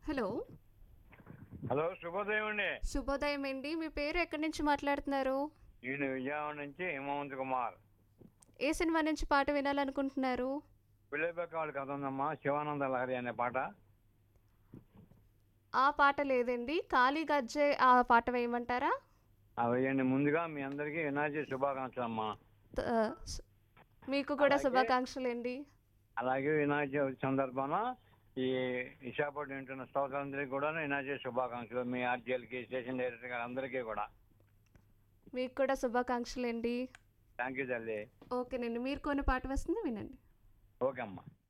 Hello hello శుభోదయం అండి శుభోదయం అండి మీ పేరు ఎక్కడి నుంచి మాట్లాడుతున్నారు నేను విజయవాడ నుంచి హిమవంత్ కుమార్ ఏ సినిమా నుంచి పాట వినాలనుకుంటున్నారు పిల్లబెక్కవాళ్ళ కథ ఉందమ్మా శివానంద లహరి అనే పాట ఆ పాట లేదండి ఖాళీ గజ్జే ఆ పాట వేయమంటారా అవేయండి ముందుగా మీ అందరికీ వినాయక శుభాకాంక్షలు అమ్మా త- స్- మీకు కూడా అలాగే. శుభాకాంక్షలు అండి అలాగే వినాయక చవితి సందర్భాన ఈ విశాఖపట్నం ఉంటున్న శ్రోతలందరికీ కూడా వినాయక శుభాకాంక్షలు మీ ఆర్జీఎల్కి స్టేషన్ డైరెక్టర్ గారు అందరికీ కూడా మీకు కూడా శుభాకాంక్షలు అండి థ్యాంక్ యూ తల్లి ఓకేనండి మీరు కొన్ని పాట వస్తుంది వినండి ఓకే అమ్మా